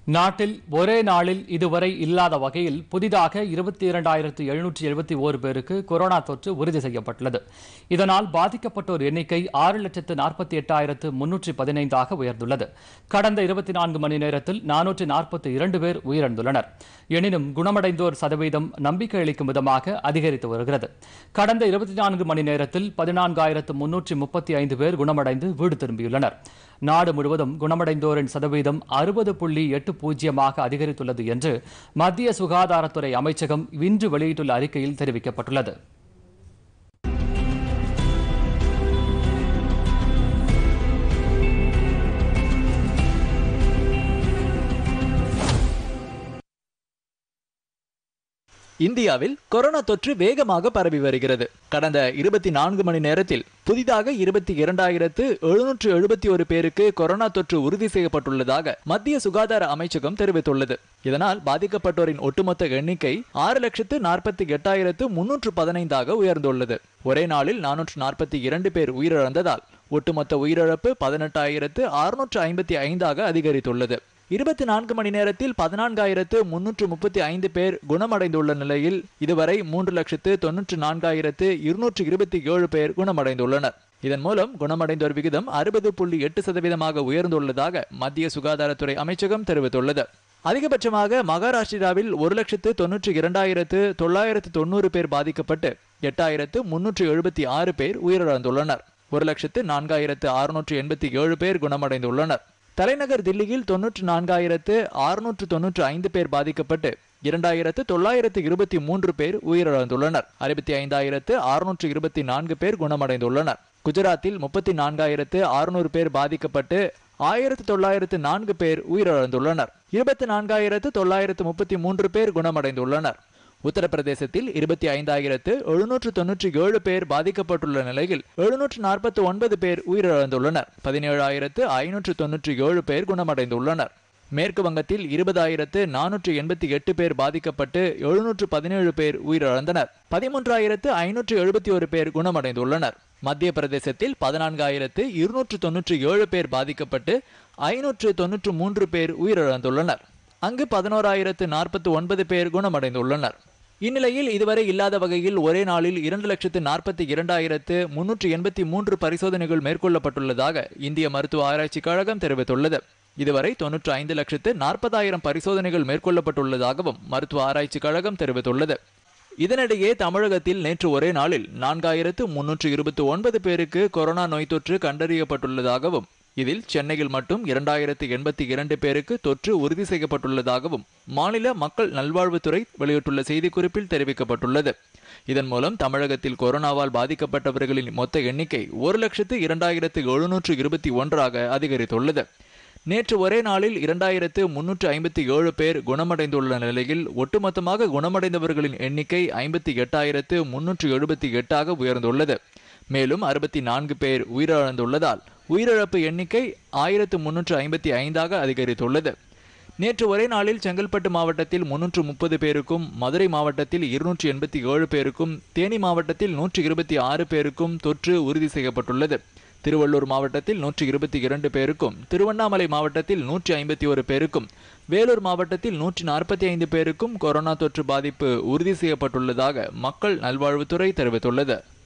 நாட்டில் ஒரே நாளில் இதுவரை இல்லாத வகையில் புதிதாக இருபத்தி இரண்டாயிரத்து எழுநூற்றி எழுபத்தி ஓரு பேருக்கு கொரோனா தொற்று உறுதி செய்யப்பட்டுள்ளது இதனால் பாதிக்கப்பட்டோர் எண்ணிக்கை ஆறு லட்சத்து நாற்பத்தி எட்டாயிரத்து முன்னூற்றி பதினைந்தாக உயர்ந்துள்ளது கடந்த இருபத்தி நான்கு மணி நேரத்தில் நானூற்றி நாற்பத்தி இரண்டு பேர் உயிரிழந்துள்ளனர் எனினும் குணமடைந்தோர் சதவீதம் நம்பிக்கை அளிக்கும் விதமாக அதிகரித்து வருகிறது கடந்த இருபத்தி நான்கு மணி நேரத்தில் பதினான்காயிரத்து முன்னூற்றி முப்பத்தி ஐந்து பேர் குணமடைந்து வீடு திரும்பியுள்ளனர் நாடு முழுவதும் குணமடைந்தோரின் சதவீதம் அறுபது புள்ளி எட்டு பூஜ்ஜியமாக அதிகரித்துள்ளது என்று மத்திய சுகாதாரத்துறை அமைச்சகம் இன்று வெளியிட்டுள்ள அறிக்கையில் தெரிவிக்கப்பட்டுள்ளது இந்தியாவில் கொரோனா தொற்று வேகமாக பரவி வருகிறது கடந்த இருபத்தி நான்கு மணி நேரத்தில் புதிதாக இருபத்தி இரண்டாயிரத்து எழுநூற்று எழுபத்தி ஒரு பேருக்கு கொரோனா தொற்று உறுதி செய்யப்பட்டுள்ளதாக மத்திய சுகாதார அமைச்சகம் தெரிவித்துள்ளது இதனால் பாதிக்கப்பட்டோரின் ஒட்டுமொத்த எண்ணிக்கை ஆறு லட்சத்து நாற்பத்தி எட்டாயிரத்து முன்னூற்று பதினைந்தாக உயர்ந்துள்ளது ஒரே நாளில் நானூற்று நாற்பத்தி இரண்டு பேர் உயிரிழந்ததால் ஒட்டுமொத்த உயிரிழப்பு பதினெட்டாயிரத்து அறுநூற்று ஐம்பத்தி ஐந்தாக அதிகரித்துள்ளது இருபத்தி நான்கு மணி நேரத்தில் பதினான்காயிரத்து முன்னூற்று முப்பத்தி ஐந்து பேர் குணமடைந்துள்ள நிலையில் இதுவரை மூன்று லட்சத்து தொன்னூற்று நான்காயிரத்து இருநூற்று இருபத்தி ஏழு பேர் குணமடைந்துள்ளனர் இதன் மூலம் குணமடைந்தோர் விகிதம் அறுபது புள்ளி எட்டு சதவீதமாக உயர்ந்துள்ளதாக மத்திய சுகாதாரத்துறை அமைச்சகம் தெரிவித்துள்ளது அதிகபட்சமாக மகாராஷ்டிராவில் ஒரு லட்சத்து தொன்னூற்றி இரண்டாயிரத்து தொள்ளாயிரத்து தொண்ணூறு பேர் பாதிக்கப்பட்டு எட்டாயிரத்து முன்னூற்று எழுபத்தி ஆறு பேர் உயிரிழந்துள்ளனர் ஒரு லட்சத்து நான்காயிரத்து அறுநூற்று எண்பத்தி ஏழு பேர் குணமடைந்துள்ளனர் தலைநகர் தில்லியில் தொன்னூற்று நான்காயிரத்து அறுநூற்று தொன்னூற்று ஐந்து பேர் பாதிக்கப்பட்டு இரண்டாயிரத்து தொள்ளாயிரத்து இருபத்தி மூன்று பேர் உயிரிழந்துள்ளனர் அறுபத்தி ஐந்தாயிரத்து அறுநூற்று இருபத்தி நான்கு பேர் குணமடைந்துள்ளனர் குஜராத்தில் முப்பத்தி நான்காயிரத்து அறுநூறு பேர் பாதிக்கப்பட்டு ஆயிரத்து தொள்ளாயிரத்து நான்கு பேர் உயிரிழந்துள்ளனர் இருபத்தி நான்காயிரத்து தொள்ளாயிரத்து முப்பத்தி மூன்று பேர் குணமடைந்துள்ளனர் உத்தரப்பிரதேசத்தில் இருபத்தி ஐந்தாயிரத்து எழுநூற்று தொன்னூற்றி ஏழு பேர் பாதிக்கப்பட்டுள்ள நிலையில் எழுநூற்று நாற்பத்தி ஒன்பது பேர் உயிரிழந்துள்ளனர் பதினேழாயிரத்து ஐநூற்று தொன்னூற்றி ஏழு பேர் குணமடைந்துள்ளனர் மேற்கு வங்கத்தில் இருபதாயிரத்து நானூற்று எண்பத்தி எட்டு பேர் பாதிக்கப்பட்டு எழுநூற்று பதினேழு பேர் உயிரிழந்தனர் பதிமூன்றாயிரத்து ஐநூற்று எழுபத்தி ஒரு பேர் குணமடைந்துள்ளனர் மத்திய பிரதேசத்தில் பதினான்காயிரத்து இருநூற்று தொன்னூற்றி ஏழு பேர் பாதிக்கப்பட்டு ஐநூற்று தொன்னூற்று மூன்று பேர் உயிரிழந்துள்ளனர் அங்கு பதினோராயிரத்து நாற்பத்தி ஒன்பது பேர் குணமடைந்துள்ளனர் இந்நிலையில் இதுவரை இல்லாத வகையில் ஒரே நாளில் இரண்டு லட்சத்து நாற்பத்தி இரண்டாயிரத்து முன்னூற்று எண்பத்தி மூன்று பரிசோதனைகள் மேற்கொள்ளப்பட்டுள்ளதாக இந்திய மருத்துவ ஆராய்ச்சி கழகம் தெரிவித்துள்ளது இதுவரை தொன்னூற்று ஐந்து லட்சத்து நாற்பதாயிரம் பரிசோதனைகள் மேற்கொள்ளப்பட்டுள்ளதாகவும் மருத்துவ ஆராய்ச்சி கழகம் தெரிவித்துள்ளது இதனிடையே தமிழகத்தில் நேற்று ஒரே நாளில் நான்காயிரத்து முன்னூற்று இருபத்தி ஒன்பது பேருக்கு கொரோனா நோய் தொற்று கண்டறியப்பட்டுள்ளதாகவும் இதில் சென்னையில் மட்டும் இரண்டாயிரத்து எண்பத்தி இரண்டு பேருக்கு தொற்று உறுதி செய்யப்பட்டுள்ளதாகவும் மாநில மக்கள் நல்வாழ்வுத்துறை வெளியிட்டுள்ள செய்திக்குறிப்பில் தெரிவிக்கப்பட்டுள்ளது இதன் மூலம் தமிழகத்தில் கொரோனாவால் பாதிக்கப்பட்டவர்களின் மொத்த எண்ணிக்கை ஒரு லட்சத்து இரண்டாயிரத்து எழுநூற்று இருபத்தி ஒன்றாக அதிகரித்துள்ளது நேற்று ஒரே நாளில் இரண்டாயிரத்து முன்னூற்று ஐம்பத்தி ஏழு பேர் குணமடைந்துள்ள நிலையில் ஒட்டுமொத்தமாக குணமடைந்தவர்களின் எண்ணிக்கை ஐம்பத்தி எட்டாயிரத்து முன்னூற்று எழுபத்தி எட்டாக உயர்ந்துள்ளது மேலும் அறுபத்தி நான்கு பேர் உயிரிழந்துள்ளதால் உயிரிழப்பு எண்ணிக்கை ஆயிரத்து முன்னூற்று ஐம்பத்தி ஐந்தாக அதிகரித்துள்ளது நேற்று ஒரே நாளில் செங்கல்பட்டு மாவட்டத்தில் முன்னூற்று முப்பது பேருக்கும் மதுரை மாவட்டத்தில் இருநூற்றி எண்பத்தி ஏழு பேருக்கும் தேனி மாவட்டத்தில் நூற்றி இருபத்தி ஆறு பேருக்கும் தொற்று உறுதி செய்யப்பட்டுள்ளது திருவள்ளூர் மாவட்டத்தில் நூற்றி இருபத்தி இரண்டு பேருக்கும் திருவண்ணாமலை மாவட்டத்தில் நூற்றி ஐம்பத்தி ஒரு பேருக்கும் வேலூர் மாவட்டத்தில் நூற்றி நாற்பத்தி ஐந்து பேருக்கும் கொரோனா தொற்று பாதிப்பு உறுதி செய்யப்பட்டுள்ளதாக மக்கள் நல்வாழ்வுத்துறை தெரிவித்துள்ளது